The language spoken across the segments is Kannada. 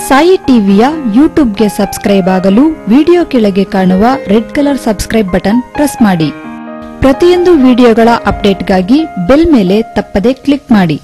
ಸಾಯಿ ಟಿವಿಯ ಯೂಟ್ಯೂಬ್ಗೆ ಸಬ್ಸ್ಕ್ರೈಬ್ ಆಗಲು ವಿಡಿಯೋ ಕೆಳಗೆ ಕಾಣುವ red colour subscribe button press ಮಾಡಿ ಪ್ರತಿಯೊಂದು ವಿಡಿಯೋಗಳ ಅಪ್ಡೇಟ್ಗಾಗಿ ಬೆಲ್ ಮೇಲೆ ತಪ್ಪದೆ ಕ್ಲಿಕ್ ಮಾಡಿ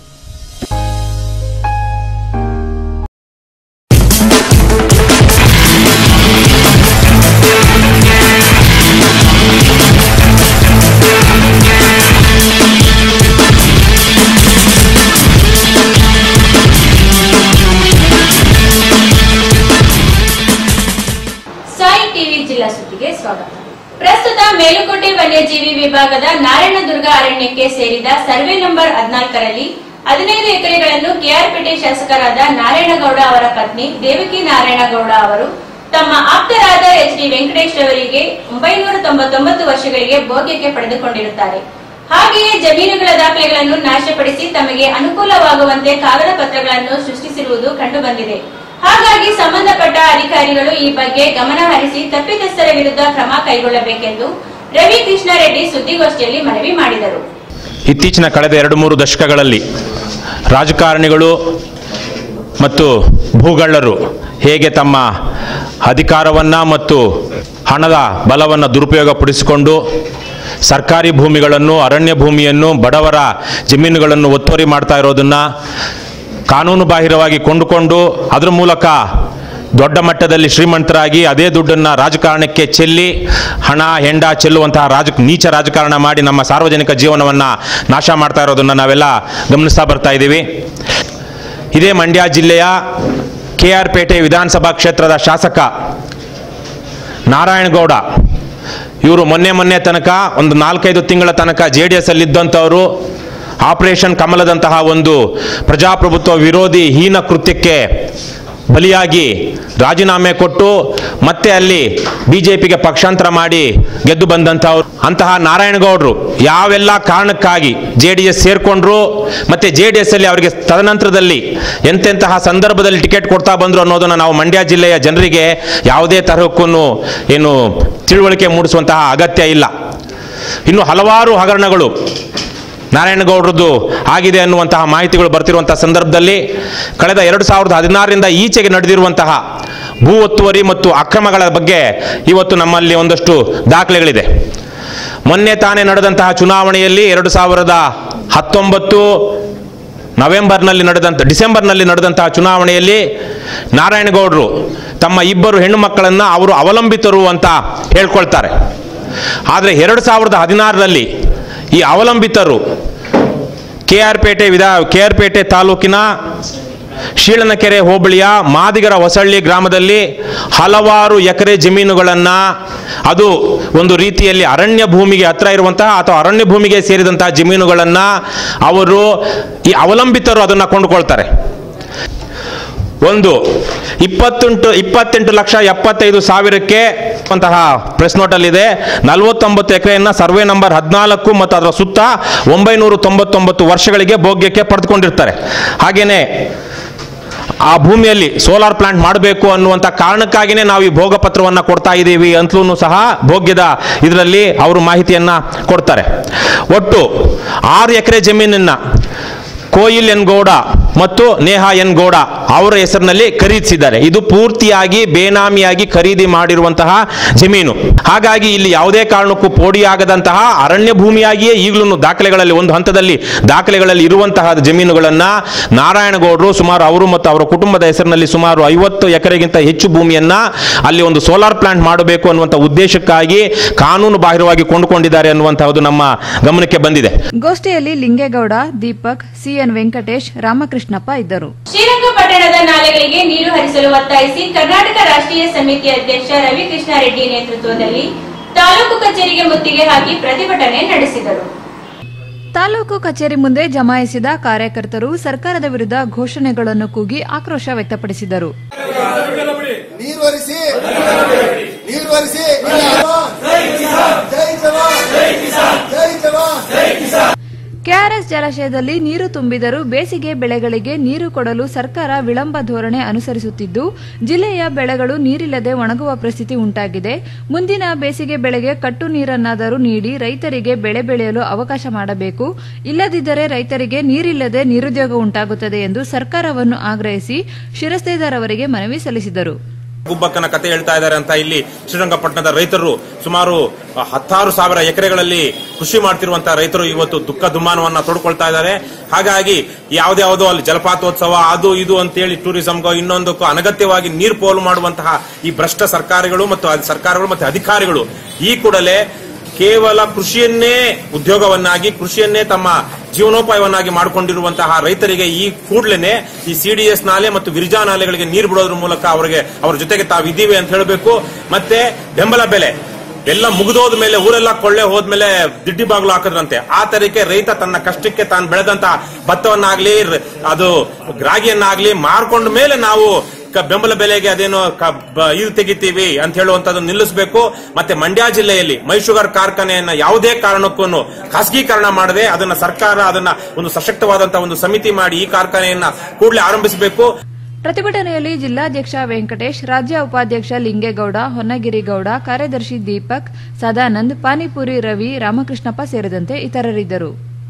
ಸಾಯಿ ಟಿವಿ ಜಿಲ್ಲಾ ಸುದ್ದಿಗೆ ಸ್ವಾಗತ ಪ್ರಸ್ತುತ ಮೇಲುಕೋಟೆ ವನ್ಯಜೀವಿ ವಿಭಾಗದ ನಾರಾಯಣದುರ್ಗ ಅರಣ್ಯಕ್ಕೆ ಸೇರಿದ ಸರ್ವೆ ನಂಬರ್ ಹದಿನಾಲ್ಕರಲ್ಲಿ ಹದಿನೈದು ಎಕರೆಗಳನ್ನು ಕೆಆರ್ಪೇಟೆ ಶಾಸಕರಾದ ನಾರಾಯಣಗೌಡ ಅವರ ಪತ್ನಿ ದೇವಕಿ ನಾರಾಯಣಗೌಡ ಅವರು ತಮ್ಮ ಆಪ್ತರಾದ ಎಚ್ ಡಿ ವೆಂಕಟೇಶ್ ಅವರಿಗೆ ಒಂಬೈನೂರ ತೊಂಬತ್ತೊಂಬತ್ತು ವರ್ಷಗಳಿಗೆ ಭೋಗ್ಯಕ್ಕೆ ಪಡೆದುಕೊಂಡಿರುತ್ತಾರೆ ಹಾಗೆಯೇ ಜಮೀನುಗಳ ದಾಖಲೆಗಳನ್ನು ನಾಶಪಡಿಸಿ ತಮಗೆ ಅನುಕೂಲವಾಗುವಂತೆ ಕಾಗದ ಪತ್ರಗಳನ್ನು ಸೃಷ್ಟಿಸಿರುವುದು ಕಂಡುಬಂದಿದೆ ಹಾಗಾಗಿ ಸಂಬಂಧಪಟ್ಟ ಅಧಿಕಾರಿಗಳು ಈ ಬಗ್ಗೆ ಗಮನ ಹರಿಸಿ ತಪ್ಪಿತಸ್ಥರ ವಿರುದ್ಧ ಕ್ರಮ ಕೈಗೊಳ್ಳಬೇಕೆಂದು ರವಿ ಕೃಷ್ಣಾರೆಡ್ಡಿ ಸುದ್ದಿಗೋಷ್ಠಿಯಲ್ಲಿ ಮನವಿ ಮಾಡಿದರು ಇತ್ತೀಚಿನ ಕಳೆದ ಎರಡು ಮೂರು ದಶಕಗಳಲ್ಲಿ ರಾಜಕಾರಣಿಗಳು ಮತ್ತು ಭೂಗಳ್ಳರು ಹೇಗೆ ತಮ್ಮ ಅಧಿಕಾರವನ್ನು ಮತ್ತು ಹಣದ ಬಲವನ್ನು ದುರುಪಯೋಗಪಡಿಸಿಕೊಂಡು ಸರ್ಕಾರಿ ಭೂಮಿಗಳನ್ನು ಅರಣ್ಯ ಭೂಮಿಯನ್ನು ಬಡವರ ಜಮೀನುಗಳನ್ನು ಒತ್ತುವರಿ ಮಾಡ್ತಾ ಇರೋದನ್ನು ಕಾನೂನು ಬಾಹಿರವಾಗಿ ಕೊಂಡುಕೊಂಡು ಅದರ ಮೂಲಕ ದೊಡ್ಡ ಮಟ್ಟದಲ್ಲಿ ಶ್ರೀಮಂತರಾಗಿ ಅದೇ ದುಡ್ಡನ್ನು ರಾಜಕಾರಣಕ್ಕೆ ಚೆಲ್ಲಿ ಹಣ ಹೆಂಡ ಚೆಲ್ಲುವಂತಹ ರಾಜ ನೀಚ ರಾಜಕಾರಣ ಮಾಡಿ ನಮ್ಮ ಸಾರ್ವಜನಿಕ ಜೀವನವನ್ನು ನಾಶ ಮಾಡ್ತಾ ಇರೋದನ್ನು ನಾವೆಲ್ಲ ಗಮನಿಸ್ತಾ ಬರ್ತಾ ಇದ್ದೀವಿ ಇದೇ ಮಂಡ್ಯ ಜಿಲ್ಲೆಯ ಕೆ ಆರ್ ಪೇಟೆ ವಿಧಾನಸಭಾ ಕ್ಷೇತ್ರದ ಶಾಸಕ ನಾರಾಯಣಗೌಡ ಇವರು ಮೊನ್ನೆ ಮೊನ್ನೆ ತನಕ ಒಂದು ನಾಲ್ಕೈದು ತಿಂಗಳ ತನಕ ಜೆ ಡಿ ಎಸ್ ಅಲ್ಲಿ ಇದ್ದಂಥವರು ಆಪರೇಷನ್ ಕಮಲದಂತಹ ಒಂದು ಪ್ರಜಾಪ್ರಭುತ್ವ ವಿರೋಧಿ ಹೀನ ಕೃತ್ಯಕ್ಕೆ ಬಲಿಯಾಗಿ ರಾಜೀನಾಮೆ ಕೊಟ್ಟು ಮತ್ತೆ ಅಲ್ಲಿ ಬಿಜೆಪಿಗೆ ಪಕ್ಷಾಂತರ ಮಾಡಿ ಗೆದ್ದು ಬಂದಂಥವ್ರು ಅಂತಹ ನಾರಾಯಣಗೌಡರು ಯಾವೆಲ್ಲ ಕಾರಣಕ್ಕಾಗಿ ಜೆ ಡಿ ಎಸ್ ಸೇರ್ಕೊಂಡ್ರು ಮತ್ತೆ ಜೆ ಡಿ ಎಸ್ ಅಲ್ಲಿ ಅವರಿಗೆ ತದನಂತರದಲ್ಲಿ ಎಂತೆಂತಹ ಸಂದರ್ಭದಲ್ಲಿ ಟಿಕೆಟ್ ಕೊಡ್ತಾ ಬಂದ್ರು ಅನ್ನೋದನ್ನು ನಾವು ಮಂಡ್ಯ ಜಿಲ್ಲೆಯ ಜನರಿಗೆ ಯಾವುದೇ ತರಹಕ್ಕೂ ಏನು ತಿಳುವಳಿಕೆ ಮೂಡಿಸುವಂತಹ ಅಗತ್ಯ ಇಲ್ಲ ಇನ್ನು ಹಲವಾರು ಹಗರಣಗಳು ನಾರಾಯಣಗೌಡರದ್ದು ಆಗಿದೆ ಅನ್ನುವಂತಹ ಮಾಹಿತಿಗಳು ಬರ್ತಿರುವಂತಹ ಸಂದರ್ಭದಲ್ಲಿ ಕಳೆದ ಎರಡು ಸಾವಿರದ ಹದಿನಾರರಿಂದ ಈಚೆಗೆ ನಡೆದಿರುವಂತಹ ಭೂ ಒತ್ತುವರಿ ಮತ್ತು ಅಕ್ರಮಗಳ ಬಗ್ಗೆ ಇವತ್ತು ನಮ್ಮಲ್ಲಿ ಒಂದಷ್ಟು ದಾಖಲೆಗಳಿದೆ ಮೊನ್ನೆ ತಾನೇ ನಡೆದಂತಹ ಚುನಾವಣೆಯಲ್ಲಿ ಎರಡು ಸಾವಿರದ ಹತ್ತೊಂಬತ್ತು ನವೆಂಬರ್ನಲ್ಲಿ ನಡೆದಂಥ ಡಿಸೆಂಬರ್ನಲ್ಲಿ ನಡೆದಂತಹ ಚುನಾವಣೆಯಲ್ಲಿ ನಾರಾಯಣಗೌಡರು ತಮ್ಮ ಇಬ್ಬರು ಹೆಣ್ಣು ಮಕ್ಕಳನ್ನು ಅವರು ಅವಲಂಬಿತರು ಅಂತ ಹೇಳ್ಕೊಳ್ತಾರೆ ಆದರೆ ಎರಡು ಸಾವಿರದ ಹದಿನಾರರಲ್ಲಿ ಈ ಅವಲಂಬಿತರು ಕೆ ಆರ್ ಪೇಟೆ ವಿಧಾ ಕೆ ಆರ್ ಪೇಟೆ ತಾಲೂಕಿನ ಶೀಳನಕೆರೆ ಹೋಬಳಿಯ ಮಾದಿಗರ ಹೊಸಳ್ಳಿ ಗ್ರಾಮದಲ್ಲಿ ಹಲವಾರು ಎಕರೆ ಜಮೀನುಗಳನ್ನು ಅದು ಒಂದು ರೀತಿಯಲ್ಲಿ ಅರಣ್ಯ ಭೂಮಿಗೆ ಹತ್ರ ಇರುವಂತಹ ಅಥವಾ ಅರಣ್ಯ ಭೂಮಿಗೆ ಸೇರಿದಂತಹ ಜಮೀನುಗಳನ್ನು ಅವರು ಈ ಅವಲಂಬಿತರು ಅದನ್ನು ಕೊಂಡುಕೊಳ್ತಾರೆ ಒಂದು ಇಪ್ಪತ್ತೆಂಟು ಇಪ್ಪತ್ತೆಂಟು ಲಕ್ಷ ಎಪ್ಪತ್ತೈದು ಸಾವಿರಕ್ಕೆ ಅಂತಹ ಪ್ರೆಸ್ ನೋಟಲ್ಲಿದೆ ನಲವತ್ತೊಂಬತ್ತು ಎಕರೆಯನ್ನು ಸರ್ವೆ ನಂಬರ್ ಹದಿನಾಲ್ಕು ಮತ್ತು ಅದರ ಸುತ್ತ ಒಂಬೈನೂರ ತೊಂಬತ್ತೊಂಬತ್ತು ವರ್ಷಗಳಿಗೆ ಭೋಗ್ಯಕ್ಕೆ ಪಡೆದುಕೊಂಡಿರ್ತಾರೆ ಹಾಗೇನೆ ಆ ಭೂಮಿಯಲ್ಲಿ ಸೋಲಾರ್ ಪ್ಲಾಂಟ್ ಮಾಡಬೇಕು ಅನ್ನುವಂಥ ಕಾರಣಕ್ಕಾಗಿಯೇ ನಾವು ಈ ಭೋಗ ಪತ್ರವನ್ನು ಕೊಡ್ತಾ ಇದ್ದೀವಿ ಅಂತಲೂ ಸಹ ಭೋಗ್ಯದ ಇದರಲ್ಲಿ ಅವರು ಮಾಹಿತಿಯನ್ನು ಕೊಡ್ತಾರೆ ಒಟ್ಟು ಆರು ಎಕರೆ ಜಮೀನನ್ನು ಕೋಯಿಲ್ ಎನ್ ಗೌಡ ಮತ್ತು ನೇಹಾ ಎನ್ ಗೌಡ ಅವರ ಹೆಸರಿನಲ್ಲಿ ಖರೀದಿಸಿದ್ದಾರೆ ಇದು ಪೂರ್ತಿಯಾಗಿ ಬೇನಾಮಿಯಾಗಿ ಖರೀದಿ ಮಾಡಿರುವಂತಹ ಜಮೀನು ಹಾಗಾಗಿ ಇಲ್ಲಿ ಯಾವುದೇ ಕಾರಣಕ್ಕೂ ಪೋಡಿಯಾಗದಂತಹ ಅರಣ್ಯ ಭೂಮಿಯಾಗಿಯೇ ಈಗಲೂ ದಾಖಲೆಗಳಲ್ಲಿ ಒಂದು ಹಂತದಲ್ಲಿ ದಾಖಲೆಗಳಲ್ಲಿ ಇರುವಂತಹ ಜಮೀನುಗಳನ್ನು ನಾರಾಯಣಗೌಡರು ಸುಮಾರು ಅವರು ಮತ್ತು ಅವರ ಕುಟುಂಬದ ಹೆಸರಿನಲ್ಲಿ ಸುಮಾರು ಐವತ್ತು ಎಕರೆಗಿಂತ ಹೆಚ್ಚು ಭೂಮಿಯನ್ನ ಅಲ್ಲಿ ಒಂದು ಸೋಲಾರ್ ಪ್ಲಾಂಟ್ ಮಾಡಬೇಕು ಅನ್ನುವಂಥ ಉದ್ದೇಶಕ್ಕಾಗಿ ಕಾನೂನು ಬಾಹಿರವಾಗಿ ಕೊಂಡುಕೊಂಡಿದ್ದಾರೆ ಅನ್ನುವಂತಹದ್ದು ನಮ್ಮ ಗಮನಕ್ಕೆ ಬಂದಿದೆ ಗೋಷ್ಠಿಯಲ್ಲಿ ಲಿಂಗೇಗೌಡ ದೀಪಕ್ ಸಿಎನ್ ವೆಂಕಟೇಶ್ ರಾಮಕೃಷ್ಣಪ್ಪ ಇದ್ದರು ಶ್ರೀರಂಗಪಟ್ಟಣದ ನಾಲೆಗಳಿಗೆ ನೀರು ಹರಿಸಲು ಒತ್ತಾಯಿಸಿ ಕರ್ನಾಟಕ ರಾಷ್ಟ್ರೀಯ ಸಮಿತಿ ಅಧ್ಯಕ್ಷ ರವಿ ಕೃಷ್ಣಾರೆಡ್ಡಿ ನೇತೃತ್ವದಲ್ಲಿ ತಾಲೂಕು ಕಚೇರಿಗೆ ಮುತ್ತಿಗೆ ಹಾಕಿ ಪ್ರತಿಭಟನೆ ನಡೆಸಿದರು ತಾಲೂಕು ಕಚೇರಿ ಮುಂದೆ ಜಮಾಯಿಸಿದ ಕಾರ್ಯಕರ್ತರು ಸರ್ಕಾರದ ವಿರುದ್ಧ ಘೋಷಣೆಗಳನ್ನು ಕೂಗಿ ಆಕ್ರೋಶ ವ್ಯಕ್ತಪಡಿಸಿದರು ನೀರ್ವರಿಸಿ ನೀರ್ವರಿಸಿ ಜೈ ಜವಾನ್ ಜೈ ಜವಾನ್ ಕೆಆರ್ಎಸ್ ಜಲಾಶಯದಲ್ಲಿ ನೀರು ತುಂಬಿದರೂ ಬೇಸಿಗೆ ಬೆಳೆಗಳಿಗೆ ನೀರು ಕೊಡಲು ಸರ್ಕಾರ ವಿಳಂಬ ಧೋರಣೆ ಅನುಸರಿಸುತ್ತಿದ್ದು ಜಿಲ್ಲೆಯ ಬೆಳೆಗಳು ನೀರಿಲ್ಲದೆ ಒಣಗುವ ಪರಿಸ್ಥಿತಿ ಉಂಟಾಗಿದೆ ಮುಂದಿನ ಬೇಸಿಗೆ ಬೆಳೆಗೆ ಕಟ್ಟು ನೀರನ್ನಾದರೂ ನೀಡಿ ರೈತರಿಗೆ ಬೆಳೆ ಬೆಳೆಯಲು ಅವಕಾಶ ಮಾಡಬೇಕು ಇಲ್ಲದಿದ್ದರೆ ರೈತರಿಗೆ ನೀರಿಲ್ಲದೆ ನಿರುದ್ಯೋಗ ಉಂಟಾಗುತ್ತದೆ ಎಂದು ಸರ್ಕಾರವನ್ನು ಆಗ್ರಹಿಸಿ ಶಿರಸ್ತೇದಾರ್ ಅವರಿಗೆ ಮನವಿ ಸಲ್ಲಿಸಿದರು ಗುಬ್ಬಕ್ಕನ ಕತೆ ಹೇಳ್ತಾ ಇದ್ದಾರೆ ಅಂತ ಇಲ್ಲಿ ಶ್ರೀರಂಗಪಟ್ಟಣದ ರೈತರು ಸುಮಾರು ಹತ್ತಾರು ಸಾವಿರ ಎಕರೆಗಳಲ್ಲಿ ಕೃಷಿ ಮಾಡ್ತಿರುವಂತಹ ರೈತರು ಇವತ್ತು ದುಃಖ ದುಮ್ಮಾನವನ್ನ ತೊಡ್ಕೊಳ್ತಾ ಇದ್ದಾರೆ ಹಾಗಾಗಿ ಯಾವ್ದ್ಯಾವುದೋ ಅಲ್ಲಿ ಜಲಪಾತೋತ್ಸವ ಅದು ಇದು ಅಂತೇಳಿ ಟೂರಿಸಂಗೋ ಇನ್ನೊಂದಕ್ಕೂ ಅನಗತ್ಯವಾಗಿ ನೀರು ಪೋಲು ಮಾಡುವಂತಹ ಈ ಭ್ರಷ್ಟ ಸರ್ಕಾರಗಳು ಮತ್ತು ಅದ್- ಸರ್ಕಾರಗಳು ಮತ್ತು ಅಧಿಕಾರಿಗಳು ಈ ಕೂಡಲೇ ಕೇವಲ ಕೃಷಿಯನ್ನೇ ಉದ್ಯೋಗವನ್ನಾಗಿ ಕೃಷಿಯನ್ನೇ ತಮ್ಮ ಜೀವನೋಪಾಯವನ್ನಾಗಿ ಮಾಡಿಕೊಂಡಿರುವಂತಹ ರೈತರಿಗೆ ಈ ಕೂಡಲೇ ಈ ಸಿಡಿಎಸ್ ನಾಲೆ ಮತ್ತು ವಿರ್ಜಾ ನಾಲೆಗಳಿಗೆ ನೀರು ಬಿಡೋದ್ರ ಮೂಲಕ ಅವರಿಗೆ ಅವರ ಜೊತೆಗೆ ತಾವಿದ್ದೀವಿ ಅಂತ ಹೇಳಬೇಕು ಮತ್ತೆ ಬೆಂಬಲ ಬೆಲೆ ಎಲ್ಲ ಮುಗಿದೋದ ಮೇಲೆ ಊರೆಲ್ಲ ಕೊಳ್ಳೆ ಹೋದ್ಮೇಲೆ ದಿಡ್ಡಿ ಬಾಗ್ಲು ಹಾಕಿದ್ರಂತೆ ಆ ತರಕ್ಕೆ ರೈತ ತನ್ನ ಕಷ್ಟಕ್ಕೆ ತಾನು ಬೆಳೆದಂತ ಭತ್ತವನ್ನಾಗ್ಲಿ ರ- ಅದು ರಾಗಿಯನ್ನಾಗ್ಲಿ ಮಾರ್ಕೊಂಡ ಮೇಲೆ ನಾವು ಕ- ಬೆಂಬಲ ಬೆಲೆಗೆ ಅದೇನು ಕ- ಬ- ಇದು ತೆಗಿತೀವಿ ಅಂತ ಹೇಳುವಂತದ್ದು ನಿಲ್ಲಿಸಬೇಕು ಮತ್ತೆ ಮಂಡ್ಯ ಜಿಲ್ಲೆಯಲ್ಲಿ ಮೈಶುಗರ್ ಕಾರ್ಖಾನೆಯನ್ನ ಯಾವುದೇ ಕಾರಣಕ್ಕೂ ಖಾಸಗೀಕರಣ ಮಾಡದೆ ಅದನ್ನ ಸರ್ಕಾರ ಅದನ್ನ ಒಂದು ಸಶಕ್ತವಾದಂತಹ ಒಂದು ಸಮಿತಿ ಮಾಡಿ ಈ ಕಾರ್ಖಾನೆಯನ್ನ ಕೂಡಲೇ ಆರಂಭಿಸಬೇಕು ಪ್ರತಿಭಟನೆಯಲ್ಲಿ ಜಿಲ್ಲಾಧ್ಯಕ್ಷ ವೆಂಕಟೇಶ್ ರಾಜ್ಯ ಉಪಾಧ್ಯಕ್ಷ ಲಿಂಗೇಗೌಡ ಹೊನ್ನಗಿರಿಗೌಡ ಕಾರ್ಯದರ್ಶಿ ದೀಪಕ್ ಸದಾನಂದ್ ಪಾನಿಪುರಿ ರವಿ ರಾಮಕೃಷ್ಣಪ್ಪ ಸೇರಿದಂತೆ ಇತರರಿದ್ದರು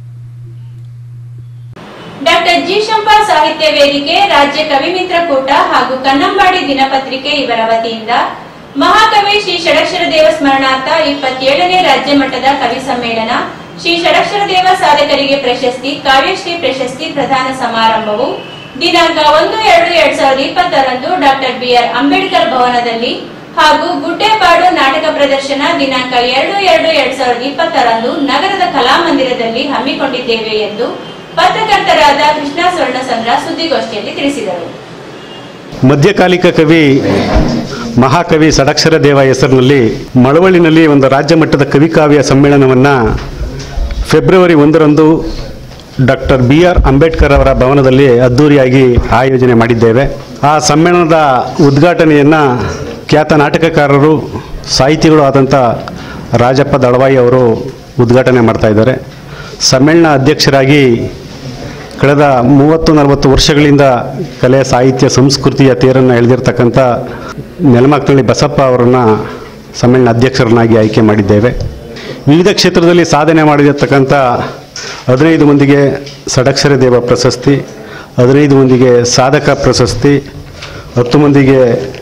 ಡಾಕ್ಟರ್ ಜಿ ಶಂಪಾ ಸಾಹಿತ್ಯ ವೇದಿಕೆ ರಾಜ್ಯ ಕವಿಮಿತ್ರ ಕೂಟ ಹಾಗೂ ಕನ್ನಂಬಾಡಿ ದಿನಪತ್ರಿಕೆ ಇವರ ವತಿಯಿಂದ ಮಹಾಕವಿ ಶ್ರೀ ಷಡಕ್ಷರ ದೇವ ಸ್ಮರಣಾರ್ಥ ಇಪ್ಪತ್ತೇಳನೇ ರಾಜ್ಯ ಮಟ್ಟದ ಕವಿ ಸಮ್ಮೇಳನ ಶ್ರೀ ಷಡಕ್ಷರ ದೇವ ಸಾಧಕರಿಗೆ ಪ್ರಶಸ್ತಿ ಕಾವ್ಯಶ್ರೀ ಪ್ರಶಸ್ತಿ ಪ್ರದಾನ ಸಮಾರಂಭವು ದಿನಾಂಕ ಒಂದು ಎರಡು ಎರಡ್ ಸಾವಿರದ ಇಪ್ಪತ್ತರಂದು ಡಾಕ್ಟರ್ ಬಿಆರ್ ಅಂಬೇಡ್ಕರ್ ಭವನದಲ್ಲಿ ಹಾಗೂ ಗುಡ್ಡೆಪಾಡು ನಾಟಕ ಪ್ರದರ್ಶನ ದಿನಾಂಕ ಎರಡು ಎರಡು ಎರಡ್ ಸಾವಿರದ ಇಪ್ಪತ್ತರಂದು ನಗರದ ಕಲಾಮಂದಿರದಲ್ಲಿ ಹಮ್ಮಿಕೊಂಡಿದ್ದೇವೆ ಎಂದು ಪತ್ರಕರ್ತರಾದ ಕೃಷ್ಣ ಸ್ವರ್ಣಸಂದ್ರ ಸುದ್ದಿಗೋಷ್ಠಿಯಲ್ಲಿ ತಿಳಿಸಿದರು ಮಧ್ಯಕಾಲಿಕ ಕವಿ ಮಹಾಕವಿ ಷಡಕ್ಷರ ದೇವ ಹೆಸರಿನಲ್ಲಿ ಮಳವಳ್ಳಿನಲ್ಲಿ ಒಂದು ರಾಜ್ಯ ಮಟ್ಟದ ಕವಿಕಾವ್ಯ ಸಮ್ಮೇಳನವನ್ನು ಫೆಬ್ರವರಿ ಒಂದರಂದು ಡಾಕ್ಟರ್ ಬಿ ಆರ್ ಅಂಬೇಡ್ಕರ್ ಅವರ ಭವನದಲ್ಲಿ ಅದ್ಧೂರಿಯಾಗಿ ಆಯೋಜನೆ ಮಾಡಿದ್ದೇವೆ ಆ ಸಮ್ಮೇಳನದ ಉದ್ಘಾಟನೆಯನ್ನು ಖ್ಯಾತ ನಾಟಕಕಾರರು ಸಾಹಿತಿಗಳು ಆದಂಥ ರಾಜಪ್ಪ ದಳವಾಯಿ ಅವರು ಉದ್ಘಾಟನೆ ಮಾಡ್ತಾ ಇದ್ದಾರೆ ಸಮ್ಮೇಳನ ಅಧ್ಯಕ್ಷರಾಗಿ ಕಳೆದ ಮೂವತ್ತು ನಲವತ್ತು ವರ್ಷಗಳಿಂದ ಕಲೆ ಸಾಹಿತ್ಯ ಸಂಸ್ಕೃತಿಯ ತೇರನ್ನು ಎಳೆದಿರ್ತಕ್ಕಂಥ ನೆಲಮಕ್ಕಳಿ ಬಸಪ್ಪ ಅವರನ್ನು ಸಮ್ಮೇಳನ ಅಧ್ಯಕ್ಷರನ್ನಾಗಿ ಆಯ್ಕೆ ಮಾಡಿದ್ದೇವೆ ವಿವಿಧ ಕ್ಷೇತ್ರದಲ್ಲಿ ಸಾಧನೆ ಮಾಡಿರತಕ್ಕಂಥ ಹದಿನೈದು ಮಂದಿಗೆ ಷಡಕ್ಷರ ದೇವ ಪ್ರಶಸ್ತಿ ಹದಿನೈದು ಮಂದಿಗೆ ಸಾಧಕ ಪ್ರಶಸ್ತಿ ಹತ್ತು ಮಂದಿಗೆ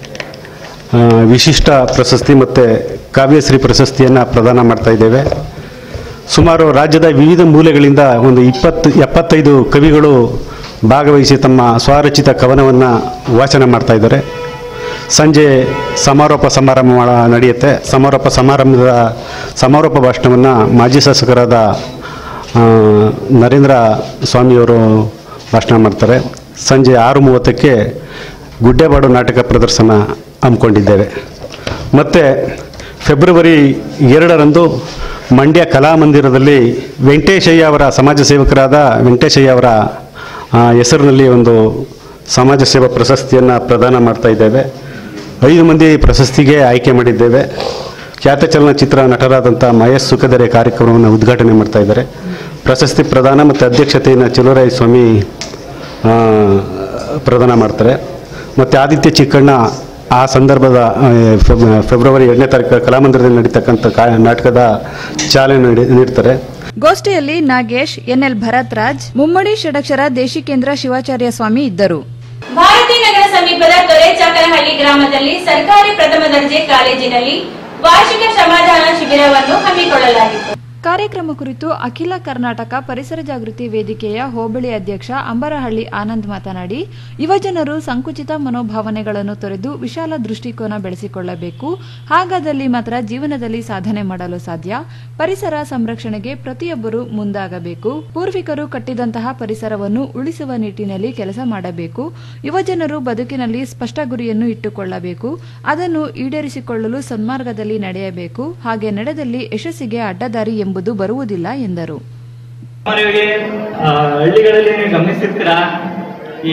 ಆ, ವಿಶಿಷ್ಟ ಪ್ರಶಸ್ತಿ ಮತ್ತು ಕಾವ್ಯಶ್ರೀ ಪ್ರಶಸ್ತಿಯನ್ನು ಪ್ರದಾನ ಮಾಡ್ತಾ ಇದ್ದೇವೆ ಸುಮಾರು ರಾಜ್ಯದ ವಿವಿಧ ಮೂಲೆಗಳಿಂದ ಒಂದು ಇಪ್ಪತ್ತು ಎಪ್ಪತ್ತೈದು ಕವಿಗಳು ಭಾಗವಹಿಸಿ ತಮ್ಮ ಸ್ವರಚಿತ ಕವನವನ್ನು ವಾಚನ ಮಾಡ್ತಾ ಇದ್ದಾರೆ ಸಂಜೆ ಸಮಾರೋಪ ಸಮಾರಂಭ ಮಾಡ- ನಡೆಯುತ್ತೆ ಸಮಾರೋಪ ಸಮಾರಂಭದ ಸಮಾರೋಪ ಭಾಷಣವನ್ನು ಮಾಜಿ ಶಾಸಕರಾದ ಆ, ನರೇಂದ್ರ ಸ್ವಾಮಿಯವರು ಭಾಷಣ ಮಾಡ್ತಾರೆ ಸಂಜೆ ಆರು ಮೂವತ್ತಕ್ಕೆ ಗುಡ್ಡೆಬಾಡು ನಾಟಕ ಪ್ರದರ್ಶನ ಹಮ್ಮಿಕೊಂಡಿದ್ದೇವೆ ಮತ್ತು ಫೆಬ್ರವರಿ ಎರಡರಂದು ಮಂಡ್ಯ ಕಲಾಮಂದಿರದಲ್ಲಿ ವೆಂಕಟೇಶಯ್ಯ ಅವರ ಸಮಾಜ ಸೇವಕರಾದ ವೆಂಕಟೇಶಯ್ಯ ಅವರ ಆ, ಹೆಸರಿನಲ್ಲಿ ಒಂದು ಸಮಾಜ ಸೇವಾ ಪ್ರಶಸ್ತಿಯನ್ನು ಪ್ರದಾನ ಮಾಡ್ತಾ ಇದ್ದೇವೆ ಐದು ಮಂದಿ ಪ್ರಶಸ್ತಿಗೆ ಆಯ್ಕೆ ಮಾಡಿದ್ದೇವೆ ಖ್ಯಾತ ಚಲನಚಿತ್ರ ನಟರಾದಂಥ ಮಹೇಶ್ ಸುಖದರೆ ಕಾರ್ಯಕ್ರಮವನ್ನು ಉದ್ಘಾಟನೆ ಮಾಡ್ತಾ ಇದ್ದಾರೆ ಪ್ರಶಸ್ತಿ ಪ್ರದಾನ ಮತ್ತು ಅಧ್ಯಕ್ಷತೆಯನ್ನು ಚಲುವರಾಯ ಸ್ವಾಮಿ ಆ, ಪ್ರದಾನ ಮಾಡ್ತಾರೆ ಮತ್ತು ಆದಿತ್ಯ ಚಿಕ್ಕಣ್ಣ ಆ ಸಂದರ್ಭದ ಆ, ಫೆಬ್- ಫೆಬ್ರವರಿ ಎರಡನೇ ತಾರೀಕು ಕಲಾಮಂದಿರದಲ್ಲಿ ನಡೀತಕ್ಕಂಥ ಕಾ ನಾಟಕದ ಚಾಲನೆ ನೀಡಿ ನೀಡ್ತಾರೆ ಗೋಷ್ಠಿಯಲ್ಲಿ ನಾಗೇಶ್ ಎನ್ಎಲ್ ಭರತ್ ರಾಜ್ ಮುಮ್ಮಡಿ ಷಡಕ್ಷರ ದೇಶಿಕೇಂದ್ರ ಶಿವಾಚಾರ್ಯ ಸ್ವಾಮಿ ಇದ್ದರು ಭಾರತಿ ನಗರ ಸಮೀಪದ ತೊರೆಚಾಕನಹಳ್ಳಿ ಗ್ರಾಮದಲ್ಲಿ ಸರ್ಕಾರಿ ಪ್ರಥಮ ದರ್ಜೆ ಕಾಲೇಜಿನಲ್ಲಿ ವಾರ್ಷಿಕ ಶ್ರಮದಾನ ಶಿಬಿರವನ್ನು ಹಮ್ಮಿಕೊಳ್ಳಲಾಗಿತ್ತು ಕಾರ್ಯಕ್ರಮ ಕುರಿತು ಅಖಿಲ ಕರ್ನಾಟಕ ಪರಿಸರ ಜಾಗೃತಿ ವೇದಿಕೆಯ ಹೋಬಳಿ ಅಧ್ಯಕ್ಷ ಅಂಬರಹಳ್ಳಿ ಆನಂದ್ ಮಾತನಾಡಿ ಯುವಜನರು ಸಂಕುಚಿತ ಮನೋಭಾವನೆಗಳನ್ನು ತೊರೆದು ವಿಶಾಲ ದೃಷ್ಟಿಕೋನ ಬೆಳೆಸಿಕೊಳ್ಳಬೇಕು ಹಾಗಾದಲ್ಲಿ ಮಾತ್ರ ಜೀವನದಲ್ಲಿ ಸಾಧನೆ ಮಾಡಲು ಸಾಧ್ಯ ಪರಿಸರ ಸಂರಕ್ಷಣೆಗೆ ಪ್ರತಿಯೊಬ್ಬರು ಮುಂದಾಗಬೇಕು ಪೂರ್ವಿಕರು ಕಟ್ಟಿದಂತಹ ಪರಿಸರವನ್ನು ಉಳಿಸುವ ನಿಟ್ಟಿನಲ್ಲಿ ಕೆಲಸ ಮಾಡಬೇಕು ಯುವಜನರು ಬದುಕಿನಲ್ಲಿ ಸ್ಪಷ್ಟ ಗುರಿಯನ್ನು ಇಟ್ಟುಕೊಳ್ಳಬೇಕು ಅದನ್ನು ಈಡೇರಿಸಿಕೊಳ್ಳಲು ಸನ್ಮಾರ್ಗದಲ್ಲಿ ನಡೆಯಬೇಕು ಹಾಗೆ ನಡೆದಲ್ಲಿ ಯಶಸ್ಸಿಗೆ ಅಡ್ಡದಾರಿ ಎಂಬುದು ಬರುವುದಿಲ್ಲ ಎಂದರು ಸಾಮಾನ್ಯವಾಗಿ ಆ, ಹಳ್ಳಿಗಳಲ್ಲಿ ನೀವು ಗಮನಿಸಿರ್ತೀರಾ ಈ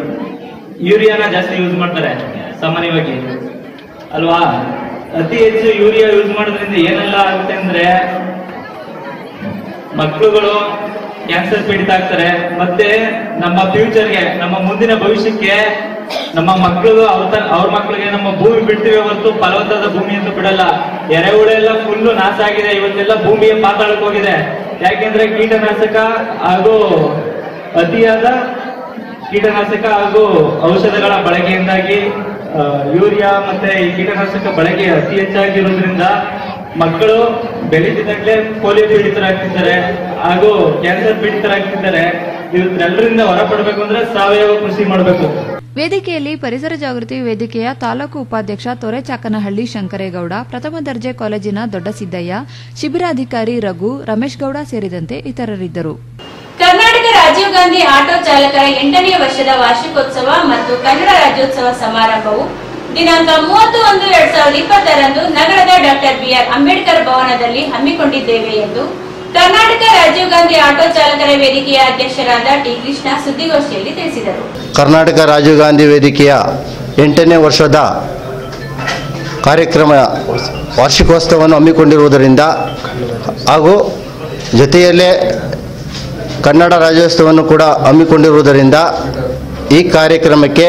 ಯೂರಿಯಾನ ಜಾಸ್ತಿ ಯೂಸ್ ಮಾಡ್ತಾರೆ ಸಾಮಾನ್ಯವಾಗಿ ಅಲ್ವಾ ಅತಿ ಹೆಚ್ಚು ಯೂರಿಯಾ ಯೂಸ್ ಮಾಡೋದ್ರಿಂದ ಏನೆಲ್ಲ ಆಗುತ್ತೆ ಅಂದ್ರೆ ಮಕ್ಕಳುಗಳು ಕ್ಯಾನ್ಸರ್ ಪೀಡಿತ ಆಗ್ತಾರೆ ಮತ್ತೆ ನಮ್ಮ ಫ್ಯೂಚರ್ಗೆ ನಮ್ಮ ಮುಂದಿನ ಭವಿಷ್ಯಕ್ಕೆ ನಮ್ಮ ಮಕ್ಕಳು ಅವ್ರ ತ- ಅವ್ರ ಮಕ್ಕಳಿಗೆ ನಮ್ಮ ಭೂಮಿ ಬಿಡ್ತೀವಿ ಹೊರತು ಫಲವತ್ತಾದ ಭೂಮಿ ಅಂತ ಬಿಡಲ್ಲ ಎರೆಹುಳೆಲ್ಲ ಫುಲ್ಲು ನಾಶ ಆಗಿದೆ ಇವತ್ತೆಲ್ಲ ಭೂಮಿಯ ಪಾತಾಳಕ್ಕೆ ಹೋಗಿದೆ ಯಾಕೆಂದ್ರೆ ಕೀಟನಾಶಕ ಹಾಗೂ ಅತಿಯಾದ ಕೀಟನಾಶಕ ಹಾಗೂ ಔಷಧಗಳ ಬಳಕೆಯಿಂದಾಗಿ ಆ, ಯೂರಿಯಾ ಮತ್ತೆ ಈ ಕೀಟನಾಶಕ ಬಳಕೆ ಅತಿ ಹೆಚ್ಚಾಗಿರೋದ್ರಿಂದ ಮಕ್ಕಳು ಬೆಳೀತಿದ್ದಾಗಲೇ ಪೋಲಿಯೋ ಪೀಡಿತರಾಗ್ತಿದ್ದಾರೆ ಹಾಗೂ ಕ್ಯಾನ್ಸರ್ ಪೀಡಿತರಾಗ್ತಿದ್ದಾರೆ ಇವತ್ತೆಲ್ಲರಿಂದ ಹೊರಪಡಬೇಕು ಅಂದ್ರೆ ಸಾವಯವ ಕೃಷಿ ಮಾಡಬೇಕು ವೇದಿಕೆಯಲ್ಲಿ ಪರಿಸರ ಜಾಗೃತಿ ವೇದಿಕೆಯ ತಾಲೂಕು ಉಪಾಧ್ಯಕ್ಷ ತೊರೆಚಾಕನಹಳ್ಳಿ ಶಂಕರೇಗೌಡ ಪ್ರಥಮ ದರ್ಜೆ ಕಾಲೇಜಿನ ದೊಡ್ಡಸಿದ್ದಯ್ಯ ಶಿಬಿರಾಧಿಕಾರಿ ರಘು ರಮೇಶ್ ಗೌಡ ಸೇರಿದಂತೆ ಇತರರಿದ್ದರು ಕರ್ನಾಟಕ ರಾಜೀವ್ ಗಾಂಧಿ ಆಟೋ ಚಾಲಕರ ಎಂಟನೇ ವರ್ಷದ ವಾರ್ಷಿಕೋತ್ಸವ ಮತ್ತು ಕನ್ನಡ ರಾಜ್ಯೋತ್ಸವ ಸಮಾರಂಭವು ದಿನಾಂಕ ಮೂವತ್ತು ಒಂದು ಎರಡ್ ಸಾವಿರದ ಇಪ್ಪತ್ತರಂದು ನಗರದ ಡಾಕ್ಟರ್ ಬಿಆರ್ ಅಂಬೇಡ್ಕರ್ ಭವನದಲ್ಲಿ ಹಮ್ಮಿಕೊಂಡಿದ್ದೇವೆ ಎಂದು ಕರ್ನಾಟಕ ರಾಜೀವ್ ಗಾಂಧಿ ಆಟೋ ಚಾಲಕರ ವೇದಿಕೆಯ ಅಧ್ಯಕ್ಷರಾದ ಟಿ ಕೃಷ್ಣ ಸುದ್ದಿಗೋಷ್ಠಿಯಲ್ಲಿ ತಿಳಿಸಿದರು ಕರ್ನಾಟಕ ರಾಜೀವ್ ಗಾಂಧಿ ವೇದಿಕೆಯ ಎಂಟನೇ ವರ್ಷದ ಕಾರ್ಯಕ್ರಮ ವಾರ್ಷಿಕೋತ್ಸವವನ್ನು ಹಮ್ಮಿಕೊಂಡಿರುವುದರಿಂದ ಹಾಗೂ ಜೊತೆಯಲ್ಲೇ ಕನ್ನಡ ರಾಜ್ಯೋತ್ಸವವನ್ನು ಕೂಡ ಹಮ್ಮಿಕೊಂಡಿರುವುದರಿಂದ ಈ ಕಾರ್ಯಕ್ರಮಕ್ಕೆ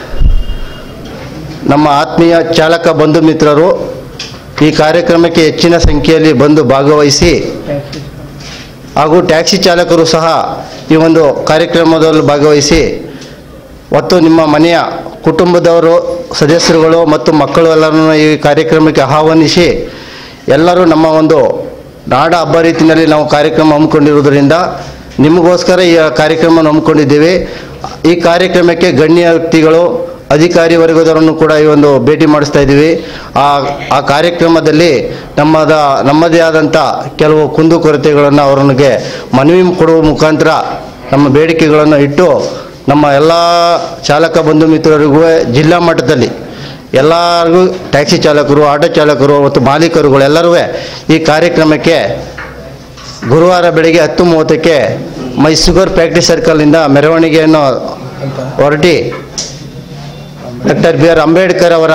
ನಮ್ಮ ಆತ್ಮೀಯ ಚಾಲಕ ಬಂಧು ಮಿತ್ರರು ಈ ಕಾರ್ಯಕ್ರಮಕ್ಕೆ ಹೆಚ್ಚಿನ ಸಂಖ್ಯೆಯಲ್ಲಿ ಬಂದು ಭಾಗವಹಿಸಿ ಹಾಗೂ ಟ್ಯಾಕ್ಸಿ ಚಾಲಕರು ಸಹ ಈ ಒಂದು ಕಾರ್ಯಕ್ರಮದಲ್ಲಿ ಭಾಗವಹಿಸಿ ಮತ್ತು ನಿಮ್ಮ ಮನೆಯ ಕುಟುಂಬದವರು ಸದಸ್ಯರುಗಳು ಮತ್ತು ಮಕ್ಕಳು ಎಲ್ಲರನ್ನು ಈ ಕಾರ್ಯಕ್ರಮಕ್ಕೆ ಆಹ್ವಾನಿಸಿ ಎಲ್ಲರೂ ನಮ್ಮ ಒಂದು ನಾಡ ಹಬ್ಬ ರೀತಿಯಲ್ಲಿ ನಾವು ಕಾರ್ಯಕ್ರಮ ಹಮ್ಮಿಕೊಂಡಿರುವುದರಿಂದ ನಿಮಗೋಸ್ಕರ ಈ ಕಾರ್ಯಕ್ರಮ ಹಮ್ಮಿಕೊಂಡಿದ್ದೀವಿ ಈ ಕಾರ್ಯಕ್ರಮಕ್ಕೆ ಗಣ್ಯ ವ್ಯಕ್ತಿಗಳು ಅಧಿಕಾರಿ ವರ್ಗದವರನ್ನು ಕೂಡ ಈ ಒಂದು ಭೇಟಿ ಮಾಡಿಸ್ತಾ ಇದ್ದೀವಿ ಆ ಆ ಕಾರ್ಯಕ್ರಮದಲ್ಲಿ ನಮ್ಮದ ನಮ್ಮದೇ ಆದಂಥ ಕೆಲವು ಕುಂದುಕೊರತೆಗಳನ್ನು ಅವರಿಗೆ ಮನವಿ ಕೊಡುವ ಮುಖಾಂತರ ನಮ್ಮ ಬೇಡಿಕೆಗಳನ್ನು ಇಟ್ಟು ನಮ್ಮ ಎಲ್ಲ ಚಾಲಕ ಬಂಧು ಮಿತ್ರರಿಗೂ ಜಿಲ್ಲಾ ಮಟ್ಟದಲ್ಲಿ ಎಲ್ಲರಿಗೂ ಟ್ಯಾಕ್ಸಿ ಚಾಲಕರು ಆಟೋ ಚಾಲಕರು ಮತ್ತು ಮಾಲೀಕರುಗಳು ಎಲ್ಲರೂ ಈ ಕಾರ್ಯಕ್ರಮಕ್ಕೆ ಗುರುವಾರ ಬೆಳಿಗ್ಗೆ ಹತ್ತು ಮೂವತ್ತಕ್ಕೆ ಮೈ ಶುಗರ್ ಫ್ಯಾಕ್ಟ್ರಿ ಸರ್ಕಲ್ನಿಂದ ಮೆರವಣಿಗೆಯನ್ನು ಹೊರಟಿ ಡಾಕ್ಟರ್ ಬಿ ಆರ್ ಅಂಬೇಡ್ಕರ್ ಅವರ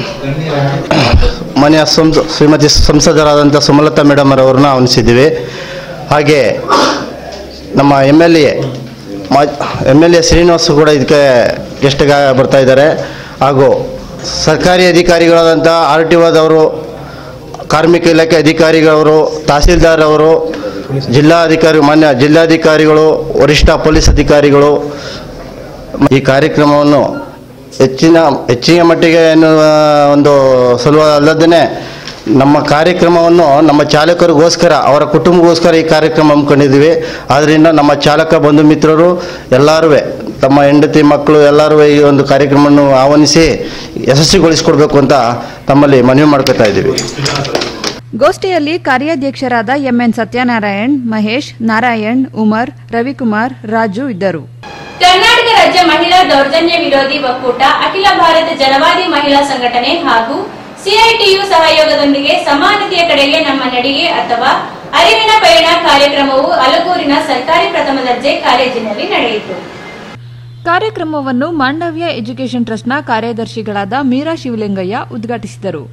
ಮನೆಯ ಸಂಸ ಶ್ರೀಮತಿ ಸಂಸದರಾದಂಥ ಸುಮಲತಾ ಮೇಡಮ್ ಅವರನ್ನ ಆಹ್ವಾನಿಸಿದ್ದೀವಿ ಹಾಗೆ ನಮ್ಮ ಎಮ್ ಎಲ್ ಎ ಮಾ ಎಮ್ ಎಲ್ ಎ ಶ್ರೀನಿವಾಸ್ ಕೂಡ ಇದಕ್ಕೆ ಗೆಸ್ಟ್ಗೆ ಬರ್ತಾ ಇದ್ದಾರೆ ಹಾಗೂ ಸರ್ಕಾರಿ ಅಧಿಕಾರಿಗಳಾದಂಥ ಆರ್ ಟಿ ಒದವರು ಕಾರ್ಮಿಕ ಇಲಾಖೆ ಅಧಿಕಾರಿಗಳವರು ತಹಸೀಲ್ದಾರ್ ಅವರು ಜಿಲ್ಲಾಧಿಕಾರಿ ಮಾನ್ಯ ಜಿಲ್ಲಾಧಿಕಾರಿಗಳು ವರಿಷ್ಠ ಪೊಲೀಸ್ ಅಧಿಕಾರಿಗಳು ಈ ಕಾರ್ಯಕ್ರಮವನ್ನು ಹೆಚ್ಚಿನ ಹೆಚ್ಚಿನ ಮಟ್ಟಿಗೆ ಎನ್ನುವ ಒಂದು ಸಲುವ ಅಲ್ಲದೇ ನಮ್ಮ ಕಾರ್ಯಕ್ರಮವನ್ನು ನಮ್ಮ ಚಾಲಕರಿಗೋಸ್ಕರ ಅವರ ಕುಟುಂಬಗೋಸ್ಕರ ಈ ಕಾರ್ಯಕ್ರಮ ಹಮ್ಮಿಕೊಂಡಿದ್ದೀವಿ ಆದ್ದರಿಂದ ನಮ್ಮ ಚಾಲಕ ಬಂಧು ಮಿತ್ರರು ಎಲ್ಲರೂ ತಮ್ಮ ಹೆಂಡತಿ ಮಕ್ಕಳು ಎಲ್ಲರೂ ಈ ಒಂದು ಕಾರ್ಯಕ್ರಮವನ್ನು ಆಹ್ವಾನಿಸಿ ಯಶಸ್ವಿಗೊಳಿಸಿಕೊಡ್ಬೇಕು ಅಂತ ತಮ್ಮಲ್ಲಿ ಮನವಿ ಮಾಡ್ಕೊತಾ ಇದ್ದೀವಿ ಗೋಷ್ಠಿಯಲ್ಲಿ ಕಾರ್ಯಾಧ್ಯಕ್ಷರಾದ ಎಂಎನ್ ಸತ್ಯನಾರಾಯಣ್ ಮಹೇಶ್ ನಾರಾಯಣ್ ಉಮರ್ ರವಿಕುಮಾರ್ ರಾಜು ಇದ್ದರು ಕರ್ನಾಟಕ ರಾಜ್ಯ ಮಹಿಳಾ ದೌರ್ಜನ್ಯ ವಿರೋಧಿ ಒಕ್ಕೂಟ ಅಖಿಲ ಭಾರತ ಜನವಾದಿ ಮಹಿಳಾ ಸಂಘಟನೆ ಹಾಗೂ ಸಿಐಟಿಯು ಸಹಯೋಗದೊಂದಿಗೆ ಸಮಾನತೆಯ ಕಡೆಗೆ ನಮ್ಮ ನಡಿಗೆ ಅಥವಾ ಅರಿವಿನ ಪಯಣ ಕಾರ್ಯಕ್ರಮವು ಅಲಗೂರಿನ ಸರ್ಕಾರಿ ಪ್ರಥಮ ದರ್ಜೆ ಕಾಲೇಜಿನಲ್ಲಿ ನಡೆಯಿತು ಕಾರ್ಯಕ್ರಮವನ್ನು ಮಾಂಡವ್ಯ ಎಜುಕೇಷನ್ ಟ್ರಸ್ಟ್ನ ಕಾರ್ಯದರ್ಶಿಗಳಾದ ಮೀರಾ ಶಿವಲಿಂಗಯ್ಯ ಉದ್ಘಾಟಿಸಿದರು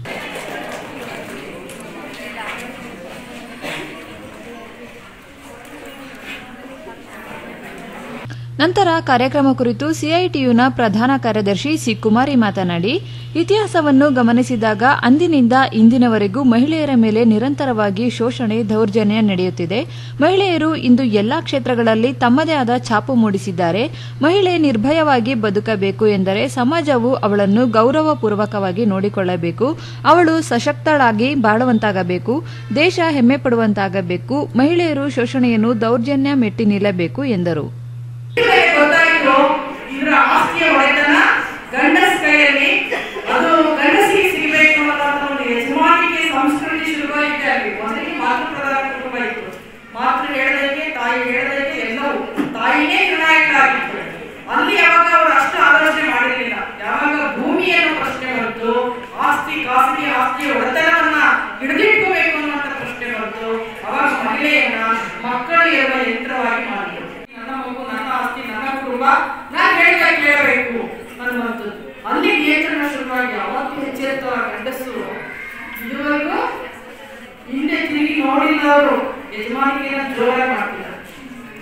ನಂತರ ಕಾರ್ಯಕ್ರಮ ಕುರಿತು ಸಿಐಟಿಯುನ ಪ್ರಧಾನ ಕಾರ್ಯದರ್ಶಿ ಸಿ ಕುಮಾರಿ ಮಾತನಾಡಿ ಇತಿಹಾಸವನ್ನು ಗಮನಿಸಿದಾಗ ಅಂದಿನಿಂದ ಇಂದಿನವರೆಗೂ ಮಹಿಳೆಯರ ಮೇಲೆ ನಿರಂತರವಾಗಿ ಶೋಷಣೆ ದೌರ್ಜನ್ಯ ನಡೆಯುತ್ತಿದೆ ಮಹಿಳೆಯರು ಇಂದು ಎಲ್ಲಾ ಕ್ಷೇತ್ರಗಳಲ್ಲಿ ತಮ್ಮದೇ ಆದ ಛಾಪು ಮೂಡಿಸಿದ್ದಾರೆ ಮಹಿಳೆ ನಿರ್ಭಯವಾಗಿ ಬದುಕಬೇಕು ಎಂದರೆ ಸಮಾಜವು ಅವಳನ್ನು ಗೌರವಪೂರ್ವಕವಾಗಿ ನೋಡಿಕೊಳ್ಳಬೇಕು ಅವಳು ಸಶಕ್ತಳಾಗಿ ಬಾಳುವಂತಾಗಬೇಕು ದೇಶ ಹೆಮ್ಮೆ ಪಡುವಂತಾಗಬೇಕು ಮಹಿಳೆಯರು ಶೋಷಣೆಯನ್ನು ದೌರ್ಜನ್ಯ ಮೆಟ್ಟಿ ನಿಲ್ಲಬೇಕು ಎಂದರು ಇವ್ರಿಗೆ ಗೊತ್ತಾಗಿರೋ ಇವರ ಆಸ್ತಿಯ ಒಡೆತನ ಗಂಡಸ ಕೈಯಲ್ಲಿ ಅದು ಗಂಡಸಿಗೆ ಸಿಗಬೇಕು ಅನ್ನೋದಂತ ಒಂದು ಯಜಮಾನಿಕೆ ಸಂಸ್ಕೃತಿ ಶುರುವಾಯಿತು ಅಲ್ಲಿ ಮೊದಲಿಗೆ ಮಾತೃ ಪ್ರಧಾನ ಕುಟುಂಬ ಇತ್ತು ಮಾತೃ ಹೇಳದಕ್ಕೆ ತಾಯಿ ಹೇಳದಕ್ಕೆ ಎಲ್ಲವೂ ತಾಯಿನೇ ನಿರ್ಣಾಯಕ ಆಗಿತ್ತು ಅಲ್ಲಿ ಯಾವಾಗ ಅವರು ಅಷ್ಟು ಆಲೋಚನೆ ಮಾಡಿರಲಿಲ್ಲ ಯಾವಾಗ ಭೂಮಿಯನ್ನು ಪ್ರಶ್ನೆ ಬಂತು ಆಸ್ತಿ ಖಾಸಗಿ ಆಸ್ತಿಯ ಒಡೆತನವನ್ನ ಹಿಡಿದಿಟ್ಕೋಬೇಕು ಅನ್ನುವಂಥ ಪ್ರಶ್ನೆ ಬಂತು ಅವಾಗ ಮಹಿಳೆಯನ್ನ ಮಕ್ಕಳು ಇರುವ ಯಂತ್ರವಾಗಿ ಮಾಡಿದ್ರು ನನ್ನ ಮಗು ನನ್ನ ಆಸ್ತಿ ನನ್ನ ಕುಟುಂಬ ನಾನು ಹೇಳಿದ ಕೇಳಬೇಕು ಅನ್ನುವಂಥದ್ದು ಅಲ್ಲಿ ನಿಯಂತ್ರಣ ಶುರುವಾಗಿ ಅವತ್ತು ಎಚ್ಚೆತ್ತ ಗಂಡಸರು ಇದುವರೆಗೂ ಹಿಂದೆ ತಿರುಗಿ ನೋಡಿಲ್ಲ ಅವರು ಯಜಮಾನಿಕೆಯನ್ನು ಜೋರಾಗಿ ಮಾಡ್ತಿದ್ದಾರೆ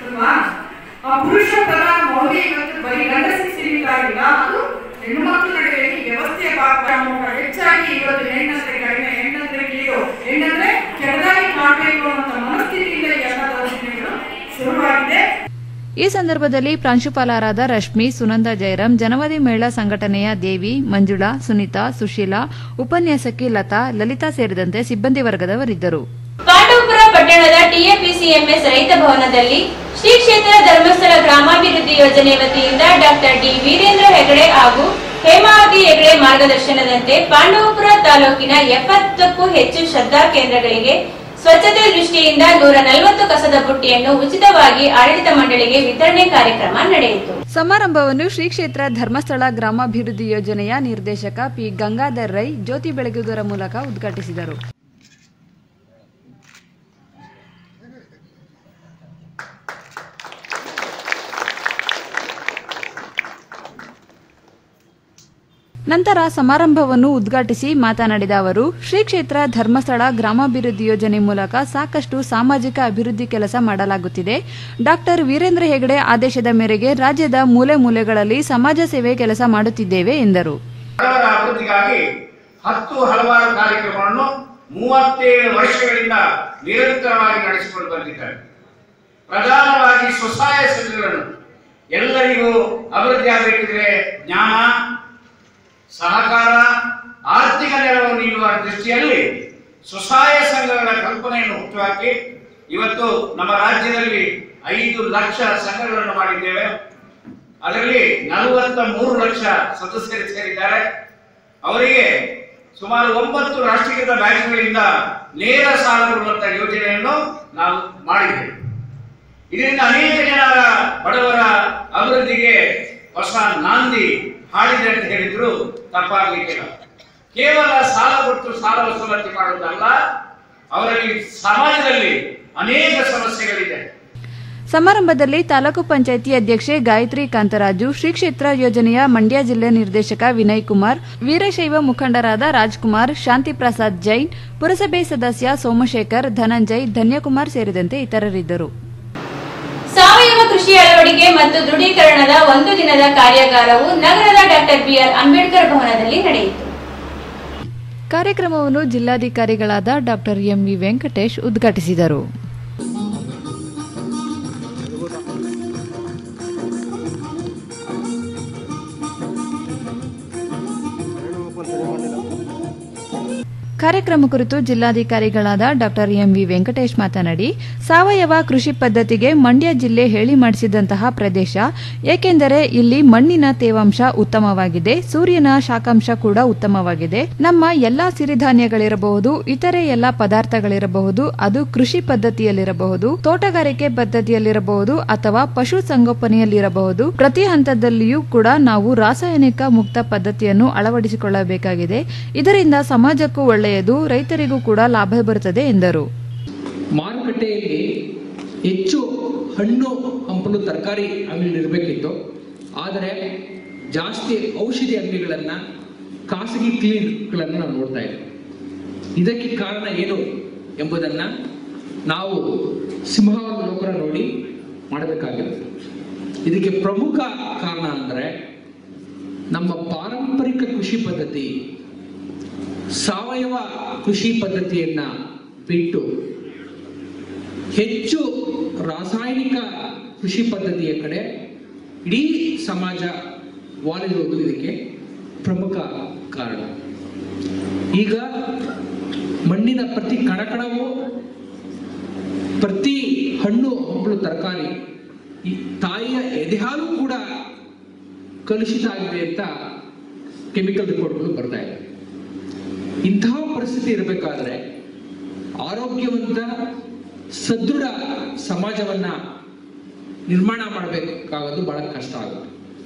ಈ ಸಂದರ್ಭದಲ್ಲಿ ಪ್ರಾಂಶುಪಾಲರಾದ ರಶ್ಮಿ ಸುನಂದ ಜಯರಾಮ್ ಜನವರಿ ಮೇಳ ಸಂಘಟನೆಯ ದೇವಿ ಮಂಜುಳಾ ಸುನೀತಾ ಸುಶೀಲಾ ಉಪನ್ಯಾಸಕಿ ಲತಾ ಲಲಿತಾ ಸೇರಿದಂತೆ ಸಿಬ್ಬಂದಿ ವರ್ಗದವರಿದ್ದರು ಪಾಂಡವಪುರ ಪಟ್ಟಣದ ಟಿಎಪಿಸಿಎಂಎಸ್ ರೈತ ಭವನದಲ್ಲಿ ಶ್ರೀ ಕ್ಷೇತ್ರ ಧರ್ಮಸ್ಥಳ ಗ್ರಾಮಾಭಿವೃದ್ಧಿ ಯೋಜನೆ ವತಿಯಿಂದ ಡಾಕ್ಟರ್ ಡಿ ವೀರೇಂದ್ರ ಹೆಗಡೆ ಹಾಗೂ ಹೇಮಾವತಿ ಹೆಗಡೆ ಮಾರ್ಗದರ್ಶನದಂತೆ ಪಾಂಡವಪುರ ತಾಲೂಕಿನ ಎಪ್ಪತ್ತಕ್ಕೂ ಹೆಚ್ಚು ಶ್ರದ್ಧಾ ಕೇಂದ್ರಗಳಿಗೆ ಸ್ವಚ್ಛತೆ ದೃಷ್ಟಿಯಿಂದ ನೂರ ನಲವತ್ತು ಕಸದ ಬುಟ್ಟಿಯನ್ನು ಉಚಿತವಾಗಿ ಆಡಳಿತ ಮಂಡಳಿಗೆ ವಿತರಣೆ ಕಾರ್ಯಕ್ರಮ ನಡೆಯಿತು ಸಮಾರಂಭವನ್ನು ಶ್ರೀ ಕ್ಷೇತ್ರ ಧರ್ಮಸ್ಥಳ ಗ್ರಾಮಾಭಿವೃದ್ಧಿ ಯೋಜನೆಯ ನಿರ್ದೇಶಕ ಪಿ ಗಂಗಾಧರ್ ರೈ ಜ್ಯೋತಿ ಬೆಳಗುವುದರ ಮೂಲಕ ಉದ್ಘಾಟಿಸಿದರು ನಂತರ ಸಮಾರಂಭವನ್ನು ಉದ್ಘಾಟಿಸಿ ಮಾತನಾಡಿದ ಅವರು ಶ್ರೀ ಕ್ಷೇತ್ರ ಧರ್ಮಸ್ಥಳ ಗ್ರಾಮಾಭಿವೃದ್ಧಿ ಯೋಜನೆ ಮೂಲಕ ಸಾಕಷ್ಟು ಸಾಮಾಜಿಕ ಅಭಿವೃದ್ಧಿ ಕೆಲಸ ಮಾಡಲಾಗುತ್ತಿದೆ ಡಾಕ್ಟರ್ ವೀರೇಂದ್ರ ಹೆಗಡೆ ಆದೇಶದ ಮೇರೆಗೆ ರಾಜ್ಯದ ಮೂಲೆ ಮೂಲೆಗಳಲ್ಲಿ ಸಮಾಜ ಸೇವೆ ಕೆಲಸ ಮಾಡುತ್ತಿದ್ದೇವೆ ಎಂದರು ಬಡವರ ಅಭಿವೃದ್ಧಿಗಾಗಿ ಹತ್ತು ಹಲವಾರು ಕಾರ್ಯಕ್ರಮಗಳನ್ನು ಮೂವತ್ತೇಳು ವರ್ಷಗಳಿಂದ ನಿರಂತರವಾಗಿ ನಡೆಸಿಕೊಂಡು ಬಂದಿದ್ದಾರೆ ಪ್ರಧಾನವಾಗಿ ಸ್ವಸಹಾಯ ಸಂಘಗಳನ್ನು ಎಲ್ಲರಿಗೂ ಅಭಿವೃದ್ಧಿ ಆಗಬೇಕಿದ್ರೆ ಜ್ಞಾನ ಸಹಕಾರ ಆರ್ಥಿಕ ನೆರವು ನೀಡುವ ದೃಷ್ಟಿಯಲ್ಲಿ ಸ್ವಸಹಾಯ ಸಂಘಗಳ ಕಲ್ಪನೆಯನ್ನು ಹುಟ್ಟುಹಾಕಿ ಇವತ್ತು ನಮ್ಮ ರಾಜ್ಯದಲ್ಲಿ ಐದು ಲಕ್ಷ ಸಂಘಗಳನ್ನು ಮಾಡಿದ್ದೇವೆ ಅದರಲ್ಲಿ ನಲವತ್ತ ಮೂರು ಲಕ್ಷ ಸದಸ್ಯರು ಸೇರಿದ್ದಾರೆ ಅವರಿಗೆ ಸುಮಾರು ಒಂಬತ್ತು ರಾಷ್ಟ್ರೀಕೃತ ಬ್ಯಾಂಕ್ಗಳಿಂದ ನೇರ ಸಾಲ ಕೊಡುವಂತ ಯೋಜನೆಯನ್ನು ನಾವು ಮಾಡಿದ್ದೇವೆ ಇದರಿಂದ ಅನೇಕ ಜನರ ಬಡವರ ಅಭಿವೃದ್ಧಿಗೆ ಹೊಸ ನಾಂದಿ ಹಾಡಿದೆ ಅಂತ ಹೇಳಿದ್ರು ತಪ್ಪಾಗಲಿಕ್ಕಿಲ್ಲ ಕೇವಲ ಸಾಲ ಕೊಟ್ಟು ಸಾಲ ವಸೂಲಾತಿ ಮಾಡುವುದಲ್ಲ ಅವರಲ್ಲಿ ಸಮಾಜದಲ್ಲಿ ಅನೇಕ ಸಮಸ್ಯೆಗಳಿದೆ ಸಮಾರಂಭದಲ್ಲಿ ತಾಲೂಕು ಪಂಚಾಯಿತಿ ಅಧ್ಯಕ್ಷೆ ಗಾಯತ್ರಿ ಕಾಂತರಾಜು ಶ್ರೀ ಕ್ಷೇತ್ರ ಯೋಜನೆಯ ಮಂಡ್ಯ ಜಿಲ್ಲೆ ನಿರ್ದೇಶಕ ವಿನಯ್ ಕುಮಾರ್ ವೀರಶೈವ ಮುಖಂಡರಾದ ರಾಜ್ಕುಮಾರ್ ಶಾಂತಿ ಪ್ರಸಾದ್ ಜೈನ್ ಪುರಸಭೆ ಸದಸ್ಯ ಸೋಮಶೇಖರ್ ಧನಂಜಯ್ ಧನ್ಯಕುಮಾರ್ ಸೇರಿದಂತೆ ಇತರರಿದ್ದರು ಸಾವಯವ ಕೃಷಿ ಅಳವಡಿಕೆ ಮತ್ತು ದೃಢೀಕರಣದ ಒಂದು ದಿನದ ಕಾರ್ಯಾಗಾರವು ನಗರದ ಡಾಕ್ಟರ್ ಬಿಆರ್ ಅಂಬೇಡ್ಕರ್ ಭವನದಲ್ಲಿ ನಡೆಯಿತು ಕಾರ್ಯಕ್ರಮವನ್ನು ಜಿಲ್ಲಾಧಿಕಾರಿಗಳಾದ ಡಾಕ್ಟರ್ ಎಂವಿ ವೆಂಕಟೇಶ್ ಉದ್ಘಾಟಿಸಿದರು ಕಾರ್ಯಕ್ರಮ ಕುರಿತು ಜಿಲ್ಲಾಧಿಕಾರಿಗಳಾದ ಡಾಕ್ಟರ್ ಎಂವಿ ವೆಂಕಟೇಶ್ ಮಾತನಾಡಿ ಸಾವಯವ ಕೃಷಿ ಪದ್ಧತಿಗೆ ಮಂಡ್ಯ ಜಿಲ್ಲೆ ಹೇಳಿ ಮಾಡಿಸಿದಂತಹ ಪ್ರದೇಶ ಏಕೆಂದರೆ ಇಲ್ಲಿ ಮಣ್ಣಿನ ತೇವಾಂಶ ಉತ್ತಮವಾಗಿದೆ ಸೂರ್ಯನ ಶಾಖಾಂಶ ಕೂಡ ಉತ್ತಮವಾಗಿದೆ ನಮ್ಮ ಎಲ್ಲಾ ಸಿರಿಧಾನ್ಯಗಳಿರಬಹುದು ಇತರೆ ಎಲ್ಲಾ ಪದಾರ್ಥಗಳಿರಬಹುದು ಅದು ಕೃಷಿ ಪದ್ಧತಿಯಲ್ಲಿರಬಹುದು ತೋಟಗಾರಿಕೆ ಪದ್ಧತಿಯಲ್ಲಿರಬಹುದು ಅಥವಾ ಪಶು ಸಂಗೋಪನೆಯಲ್ಲಿರಬಹುದು ಪ್ರತಿ ಹಂತದಲ್ಲಿಯೂ ಕೂಡ ನಾವು ರಾಸಾಯನಿಕ ಮುಕ್ತ ಪದ್ಧತಿಯನ್ನು ಅಳವಡಿಸಿಕೊಳ್ಳಬೇಕಾಗಿದೆ ಇದರಿಂದ ಸಮಾಜಕ್ಕೂ ಒಳ್ಳೆಯದು ರೈತರಿಗೂ ಕೂಡ ಲಾಭ ಬರುತ್ತದೆ ಎಂದರು ಮಾರುಕಟ್ಟೆಯಲ್ಲಿ ಹೆಚ್ಚು ಹಣ್ಣು ಹಂಪಲು ತರಕಾರಿ ಅಂಗಡಿಗಳಿರಬೇಕಿತ್ತು ಆದರೆ ಜಾಸ್ತಿ ಔಷಧಿ ಅಂಗಡಿಗಳನ್ನು ಖಾಸಗಿ ಕ್ಲಿನಿಕ್ಗಳನ್ನು ನಾವು ನೋಡ್ತಾ ಇದ್ದೀವಿ ಇದಕ್ಕೆ ಕಾರಣ ಏನು ಎಂಬುದನ್ನು ನಾವು ಸಿಂಹಾವಲೋಕನ ನೋಡಿ ಮಾಡಬೇಕಾಗಿರುತ್ತೆ ಇದಕ್ಕೆ ಪ್ರಮುಖ ಕಾರಣ ಅಂದರೆ ನಮ್ಮ ಪಾರಂಪರಿಕ ಕೃಷಿ ಪದ್ಧತಿ ಸಾವಯವ ಕೃಷಿ ಪದ್ಧತಿಯನ್ನ ಬಿಟ್ಟು ಹೆಚ್ಚು ರಾಸಾಯನಿಕ ಕೃಷಿ ಪದ್ಧತಿಯ ಕಡೆ ಇಡೀ ಸಮಾಜ ವಾಲಿರುವುದು ಇದಕ್ಕೆ ಪ್ರಮುಖ ಕಾರಣ ಈಗ ಮಣ್ಣಿನ ಪ್ರತಿ ಕಣಕಣವು ಪ್ರತಿ ಹಣ್ಣು ಹಂಪಲು ತರಕಾರಿ ಈ ತಾಯಿಯ ಎದೆಹಾಲು ಕೂಡ ಕಲುಷಿತ ಆಗಿದೆ ಅಂತ ಕೆಮಿಕಲ್ ರಿಪೋರ್ಟ್ಗಳು ಬರ್ತಾ ಇದೆ ಇಂತಹ ಪರಿಸ್ಥಿತಿ ಇರಬೇಕಾದ್ರೆ ಆರೋಗ್ಯವಂತ ಸದೃಢ ಸಮಾಜವನ್ನ ನಿರ್ಮಾಣ ಮಾಡಬೇಕಾಗೋದು ಬಹಳ ಕಷ್ಟ ಆಗುತ್ತೆ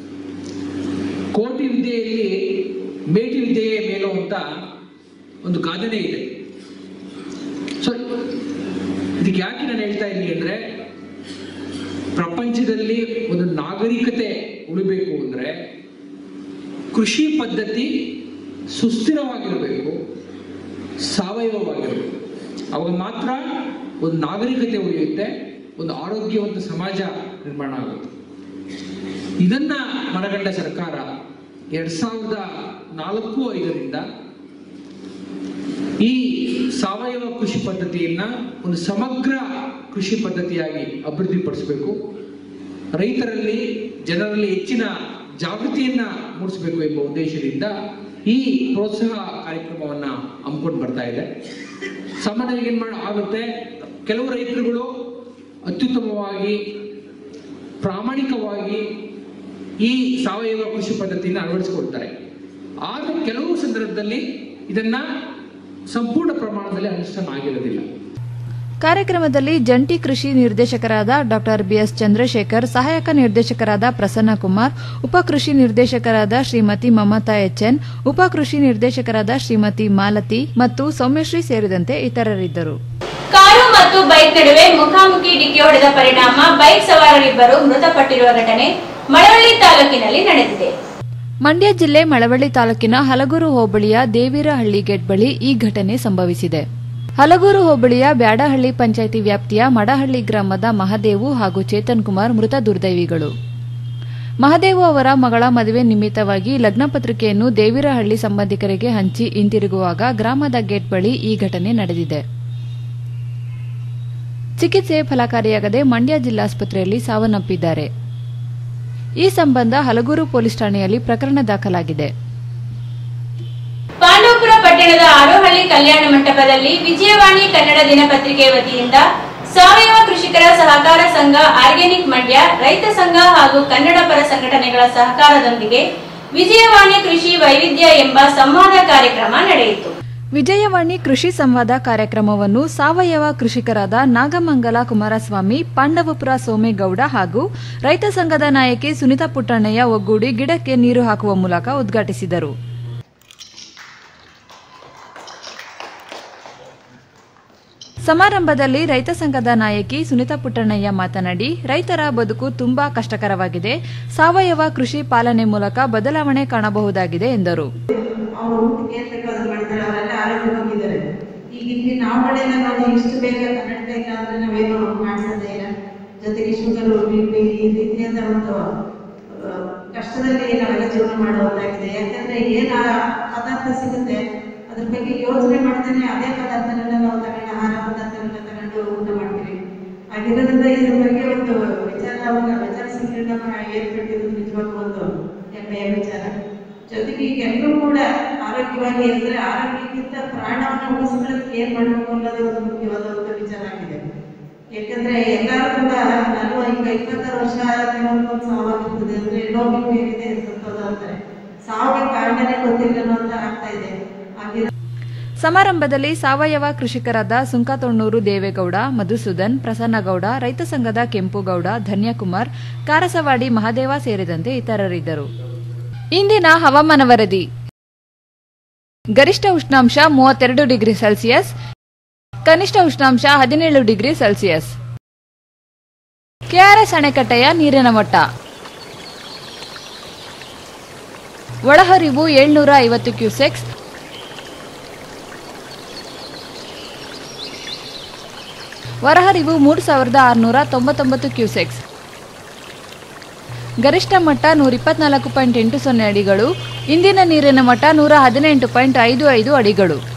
ಕೋಟಿ ವಿದ್ಯೆಯಲ್ಲಿ ಮೇಟಿ ವಿದ್ಯೆಯೇ ಮೇಲು ಅಂತ ಒಂದು ಗಾದೆನೇ ಇದೆ ಸೊ ಇದಕ್ಕೆ ಯಾಕೆ ನಾನು ಹೇಳ್ತಾ ಇದ್ದೀನಿ ಅಂದ್ರೆ ಪ್ರಪಂಚದಲ್ಲಿ ಒಂದು ನಾಗರಿಕತೆ ಉಳಿಬೇಕು ಅಂದ್ರೆ ಕೃಷಿ ಪದ್ಧತಿ ಸುಸ್ಥಿರವಾಗಿರಬೇಕು ಸಾವಯವವಾಗಿರಬೇಕು ಅವಾಗ ಮಾತ್ರ ಒಂದು ನಾಗರಿಕತೆ ಉಳಿಯುತ್ತೆ ಒಂದು ಆರೋಗ್ಯವಂತ ಸಮಾಜ ನಿರ್ಮಾಣ ಆಗುತ್ತೆ ಇದನ್ನ ಮನಗಂಡ ಸರ್ಕಾರ ಎರಡ್ ಸಾವಿರದ ನಾಲ್ಕು ಐದರಿಂದ ಈ ಸಾವಯವ ಕೃಷಿ ಪದ್ಧತಿಯನ್ನ ಒಂದು ಸಮಗ್ರ ಕೃಷಿ ಪದ್ಧತಿಯಾಗಿ ಅಭಿವೃದ್ಧಿಪಡಿಸಬೇಕು ರೈತರಲ್ಲಿ ಜನರಲ್ಲಿ ಹೆಚ್ಚಿನ ಜಾಗೃತಿಯನ್ನ ಮೂಡಿಸಬೇಕು ಎಂಬ ಉದ್ದೇಶದಿಂದ ಈ ಪ್ರೋತ್ಸಾಹ ಕಾರ್ಯಕ್ರಮವನ್ನ ಹಮ್ಮಿಕೊಂಡು ಬರ್ತಾ ಇದೆ ಸಾಮಾನ್ಯವಾಗಿ ಏನ್ ಮಾಡಿ ಆಗುತ್ತೆ ಕೆಲವು ರೈತರುಗಳು ಅತ್ಯುತ್ತಮವಾಗಿ ಪ್ರಾಮಾಣಿಕವಾಗಿ ಈ ಸಾವಯವ ಕೃಷಿ ಪದ್ಧತಿಯನ್ನು ಅಳವಡಿಸಿಕೊಳ್ತಾರೆ ಆದರೆ ಕೆಲವು ಸಂದರ್ಭದಲ್ಲಿ ಇದನ್ನ ಸಂಪೂರ್ಣ ಪ್ರಮಾಣದಲ್ಲಿ ಅನುಷ್ಠಾನ ಆಗಿರೋದಿಲ್ಲ ಕಾರ್ಯಕ್ರಮದಲ್ಲಿ ಜಂಟಿ ಕೃಷಿ ನಿರ್ದೇಶಕರಾದ ಡಾಕ್ಟರ್ ಬಿಎಸ್ ಚಂದ್ರಶೇಖರ್ ಸಹಾಯಕ ನಿರ್ದೇಶಕರಾದ ಪ್ರಸನ್ನ ಕುಮಾರ್ ಉಪ ಕೃಷಿ ನಿರ್ದೇಶಕರಾದ ಶ್ರೀಮತಿ ಮಮತಾ ಎಚ್ಎನ್ ಉಪ ಕೃಷಿ ನಿರ್ದೇಶಕರಾದ ಶ್ರೀಮತಿ ಮಾಲತಿ ಮತ್ತು ಸೌಮ್ಯಶ್ರೀ ಸೇರಿದಂತೆ ಇತರರಿದ್ದರು ಕಾರು ಮತ್ತು ಬೈಕ್ ನಡುವೆ ಮುಖಾಮುಖಿ ಡಿಕ್ಕಿ ಹೊಡೆದ ಪರಿಣಾಮ ಬೈಕ್ ಸವಾರರಿಬ್ಬರು ಮೃತಪಟ್ಟಿರುವ ಘಟನೆ ಮಳವಳ್ಳಿ ತಾಲೂಕಿನಲ್ಲಿ ನಡೆದಿದೆ ಮಂಡ್ಯ ಜಿಲ್ಲೆ ಮಳವಳ್ಳಿ ತಾಲೂಕಿನ ಹಲಗೂರು ಹೋಬಳಿಯ ದೇವೀರಹಳ್ಳಿ ಗೇಟ್ ಬಳಿ ಈ ಘಟನೆ ಸಂಭವಿಸಿದೆ ಹಲಗೂರು ಹೋಬಳಿಯ ಬ್ಯಾಡಹಳ್ಳಿ ಪಂಚಾಯಿತಿ ವ್ಯಾಪ್ತಿಯ ಮಡಹಳ್ಳಿ ಗ್ರಾಮದ ಮಹದೇವು ಹಾಗೂ ಚೇತನ್ ಕುಮಾರ್ ಮೃತ ದುರ್ದೈವಿಗಳು ಮಹದೇವು ಅವರ ಮಗಳ ಮದುವೆ ನಿಮಿತ್ತವಾಗಿ ಲಗ್ನ ಪತ್ರಿಕೆಯನ್ನು ದೇವೀರಹಳ್ಳಿ ಸಂಬಂಧಿಕರಿಗೆ ಹಂಚಿ ಹಿಂತಿರುಗುವಾಗ ಗ್ರಾಮದ ಗೇಟ್ ಬಳಿ ಈ ಘಟನೆ ನಡೆದಿದೆ ಚಿಕಿತ್ಸೆ ಫಲಕಾರಿಯಾಗದೆ ಮಂಡ್ಯ ಜಿಲ್ಲಾಸ್ಪತ್ರೆಯಲ್ಲಿ ಸಾವನ್ನಪ್ಪಿದ್ದಾರೆ ಈ ಸಂಬಂಧ ಹಲಗೂರು ಪೊಲೀಸ್ ಠಾಣೆಯಲ್ಲಿ ಪ್ರಕರಣ ದಾಖಲಾಗಿದೆ ಪಾಂಡವಪುರ ಪಟ್ಟಣದ ಆರೋಹಳ್ಳಿ ಕಲ್ಯಾಣ ಮಂಟಪದಲ್ಲಿ ವಿಜಯವಾಣಿ ಕನ್ನಡ ದಿನಪತ್ರಿಕೆ ವತಿಯಿಂದ ಸಾವಯವ ಕೃಷಿಕರ ಸಹಕಾರ ಸಂಘ ಆರ್ಗ್ಯಾನಿಕ್ ಮಂಡ್ಯ ರೈತ ಸಂಘ ಹಾಗೂ ಕನ್ನಡ ಪರ ಸಂಘಟನೆಗಳ ಸಹಕಾರದೊಂದಿಗೆ ವಿಜಯವಾಣಿ ಕೃಷಿ ವೈವಿಧ್ಯ ಎಂಬ ಸಂವಾದ ಕಾರ್ಯಕ್ರಮ ನಡೆಯಿತು ವಿಜಯವಾಣಿ ಕೃಷಿ ಸಂವಾದ ಕಾರ್ಯಕ್ರಮವನ್ನು ಸಾವಯವ ಕೃಷಿಕರಾದ ನಾಗಮಂಗಲ ಕುಮಾರಸ್ವಾಮಿ ಪಾಂಡವಪುರ ಸೋಮೇಗೌಡ ಹಾಗೂ ರೈತ ಸಂಘದ ನಾಯಕಿ ಸುನಿತಾ ಪುಟ್ಟಣ್ಣಯ್ಯ ಒಗ್ಗೂಡಿ ಗಿಡಕ್ಕೆ ನೀರು ಹಾಕುವ ಮೂಲಕ ಉದ್ಘಾಟಿಸಿದರು ಸಮಾರಂಭದಲ್ಲಿ ರೈತ ಸಂಘದ ನಾಯಕಿ ಸುನಿತಾ ಪುಟ್ಟಣ್ಣಯ್ಯ ಮಾತನಾಡಿ ರೈತರ ಬದುಕು ತುಂಬಾ ಕಷ್ಟಕರವಾಗಿದೆ ಸಾವಯವ ಕೃಷಿ ಪಾಲನೆ ಮೂಲಕ ಬದಲಾವಣೆ ಕಾಣಬಹುದಾಗಿದೆ ಎಂದರು ಅವರು ಊಟಕ್ಕೆ ಏನ್ ಬೇಕೋ ಅದನ್ನ ಮಾಡ್ತಾರೆ ಅವರೆಲ್ಲ ಆರೋಗ್ಯವಾಗಿದ್ದಾರೆ ಈಗ ಇಲ್ಲಿ ನಾವು ಕಡೆಯಿಂದ ನೋಡಿ ಇಷ್ಟು ಬೇಗ ಕನ್ನಡ ಇಲ್ಲ ಅಂದ್ರೆ ನಾವೇನು ಮಾಡ್ಸೋದೇ ಇಲ್ಲ ಜೊತೆಗೆ ಶುಗರು ಬಿ ಪಿ ಈ ರೀತಿಯಾದ ಒಂದು ಆ, ಕಷ್ಟದಲ್ಲಿ ನಾವೆಲ್ಲ ಜೀವನ ಮಾಡುವಂತಾಗಿದೆ ಯಾಕಂದ್ರೆ ಏನ್ ಆ ಪದಾರ್ಥ ಸಿಗುತ್ತೆ ಅದ್ರ ಬಗ್ಗೆ ಯೋಚನೆ ಮಾಡ್ತಾನೆ ಅದೇ ಪದಾರ್ಥಗಳನ್ನ ನಾವು ತಗೊಂಡು ಆಹಾರ ಪದಾರ್ಥಗಳನ್ನ ತಗೊಂಡು ಊಟ ಮಾಡ್ತೀವಿ ಹಾಗಿರೋದ್ರಿಂದ ಇದ್ರ ಬಗ್ಗೆ ಒಂದು ವಿಚಾರವನ್ನ ವಿಚಾರ ಸಂಕಿರಣ ಏರ್ಪಟ್ಟಿರೋದು ನಿಜವಾಗ್ಲೂ ಒಂದು ಹೆಮ್ಮೆಯ ವಿಚಾರ ಜೊತೆಗೆ ಈಗ ಎಲ್ಲರೂ ಕೂಡ ಆರೋಗ್ಯವಾಗಿ ಇದ್ರೆ ಆರೋಗ್ಯಕ್ಕಿಂತ ಪ್ರಾಣವನ್ನ ಉಳಿಸ್ಕೊಳ್ಳೋಕೆ ಏನ್ ಮಾಡ್ಬೇಕು ಅನ್ನೋದೇ ಒಂದು ಮುಖ್ಯವಾದ ಒಂದು ವಿಚಾರ ಆಗಿದೆ ಯಾಕಂದ್ರೆ ಎಲ್ಲರೂ ಕೂಡ ನಲ್ವ ಈಗ ಇಪ್ಪತ್ತಾರು ವರ್ಷ ಒಂದು ಸಾವಾಗಿರ್ತದೆ ಅಂದ್ರೆ ಲೋ ಬಿ ಪಿ ಇದೆ ಸತ್ತೋದು ಅಂತಾರೆ ಸಾವಿಗೆ ಕಾರಣನೇ ಗೊತ್ತಿಲ್ಲ ಅನ್ನೋ ಆಗ್ತಾ ಇದೆ ಹಾಗೆ ಸಮಾರಂಭದಲ್ಲಿ ಸಾವಯವ ಕೃಷಿಕರಾದ ಸುಂಕತೊಣ್ಣೂರು ದೇವೇಗೌಡ ಮಧುಸೂದನ್ ಪ್ರಸನ್ನಗೌಡ ರೈತ ಸಂಘದ ಕೆಂಪುಗೌಡ ಧನ್ಯಕುಮಾರ್ ಕಾರಸವಾಡಿ ಮಹದೇವ ಸೇರಿದಂತೆ ಇತರರಿದ್ದರು ಇಂದಿನ ಹವಾಮಾನ ವರದಿ ಗರಿಷ್ಠ ಉಷ್ಣಾಂಶ ಮೂವತ್ತೆರಡು ಡಿಗ್ರಿ ಸೆಲ್ಸಿಯಸ್ ಕನಿಷ್ಠ ಉಷ್ಣಾಂಶ ಹದಿನೇಳು ಡಿಗ್ರಿ ಸೆಲ್ಸಿಯಸ್ ಕೆಆರ್ಎಸ್ ಅಣೆಕಟ್ಟೆಯ ನೀರಿನ ಮಟ್ಟ ಒಳಹರಿವು ಏಳ್ನೂರ ಐವತ್ತು ಕ್ಯೂಸೆಕ್ಸ್ ಹೊರಹರಿವು ಮೂರು ಸಾವಿರದ ಆರುನೂರ ತೊಂಬತ್ತೊಂಬತ್ತು ಕ್ಯೂಸೆಕ್ಸ್ ಗರಿಷ್ಠ ಮಟ್ಟ ನೂರ ಇಪ್ಪತ್ನಾಲ್ಕು ಪಾಯಿಂಟ್ ಎಂಟು ಸೊನ್ನೆ ಅಡಿಗಳು ಇಂದಿನ ನೀರಿನ ಮಟ್ಟ ನೂರ ಹದಿನೆಂಟು ಪಾಯಿಂಟ್ ಐದು ಐದು ಅಡಿಗಳು